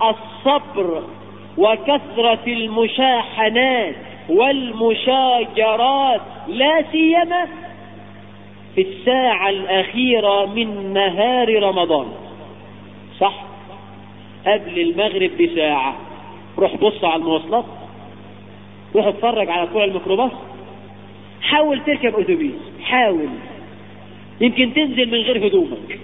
الصبر وكثرة المشاحنات والمشاجرات لا سيما في الساعة الأخيرة من نهار رمضان صح قبل المغرب بساعة روح بص على المواصلات روح اتفرج على طول الميكروباص حاول تركب اتوبيس حاول يمكن تنزل من غير هدومك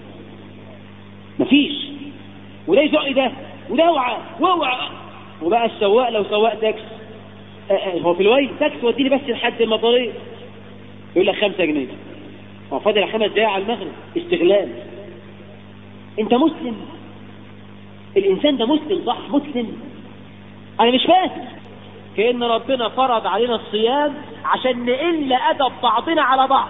مفيش وده يزق ده وده اوعى واوعى وبقى السواق لو سواق تاكس آه، آه، هو في الويل تاكس وديني بس لحد المطاريه يقول لك خمسة جنيه هو فاضل خمس دقايق على المغرب استغلال انت مسلم الانسان ده مسلم صح مسلم انا مش فاهم كأن ربنا فرض علينا الصيام عشان نقل ادب بعضنا على بعض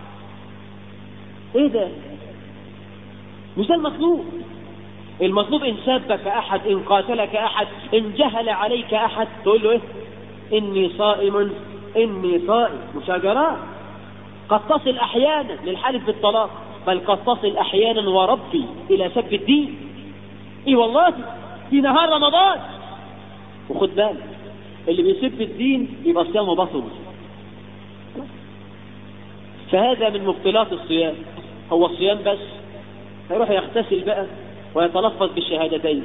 ايه ده مش ده المطلوب المطلوب ان سبك احد ان قاتلك احد ان جهل عليك احد تقول له ايه اني صائم اني صائم مشاجرات قد تصل احيانا للحلف بالطلاق بل قد تصل احيانا وربي الى سب الدين ايه والله في نهار رمضان وخد بالك اللي بيسب الدين يبقى صيامه بطل فهذا من مبطلات الصيام هو الصيام بس هيروح يغتسل بقى ويتلفظ بالشهادتين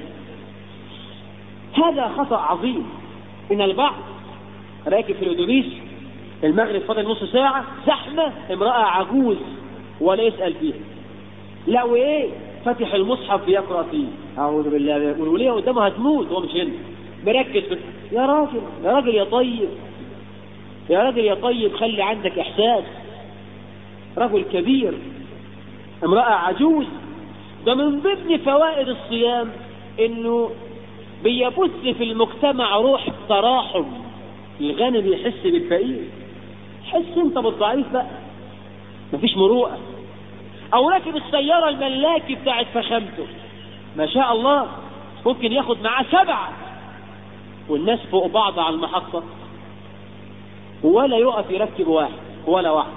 هذا خطأ عظيم إن البعض راكب في الأتوبيس المغرب فاضل نص ساعة زحمة امرأة عجوز ولا يسأل فيها لا وإيه فتح المصحف بيقرأ فيه أعوذ بالله والولية قدامه هتموت هو مش هنا مركز في يا راجل يا راجل يا طيب يا راجل يا طيب خلي عندك إحساس رجل كبير امرأة عجوز ده من ضمن فوائد الصيام انه بيبث في المجتمع روح التراحم الغني بيحس بالفقير حس انت بالضعيف بقى مفيش مروءة او راكب السيارة الملاكي بتاعت فخامته ما شاء الله ممكن ياخد معاه سبعة والناس فوق بعض على المحطة ولا يقف يركب واحد ولا واحد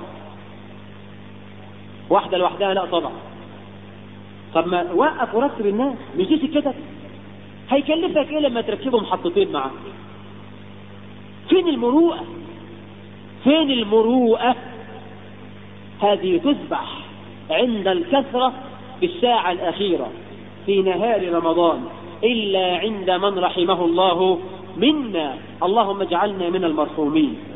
واحدة لوحدها لا طبعا طب ما وقف ورتب الناس مش دي سكتك هيكلفك ايه لما تركبوا محطتين معاه فين المروءة فين المروءة هذه تذبح عند الكثرة في الساعة الأخيرة في نهار رمضان إلا عند من رحمه الله منا اللهم اجعلنا من المرحومين